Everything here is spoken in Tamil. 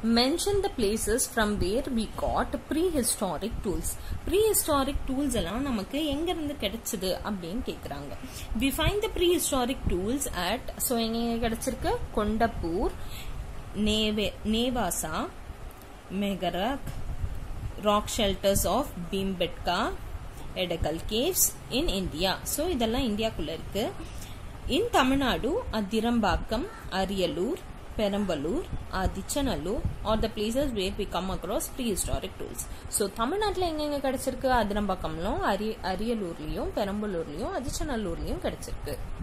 mention the places from where we got pre historic tools pre historic tools எல்லாம் நமக்கு எங்க இருந்து கிடைச்சது அப்படின்னு கேக்குறாங்க we find the pre historic tools at so எங்க கிடைச்சிருக்கு கொண்டப்பூர் நேவே Nevasa Mehrgarh rock shelters of Bhimbetka Edakkal caves in India so இதெல்லாம் இந்தியாக்குள்ள இருக்கு in Tamil Nadu Athirampakkam Ariyalur Perambalur Adichanallur are the places where we come across pre historic tools so தமிழ்நாட்டில் எங்கெங்க கிடைச்சிருக்கு அதிரம்பாக்கம்லும் அரி அரியலூர்லையும் பெரம்பலூர்லையும் அதிச்சநல்லூர்லையும் கிடைச்சிருக்கு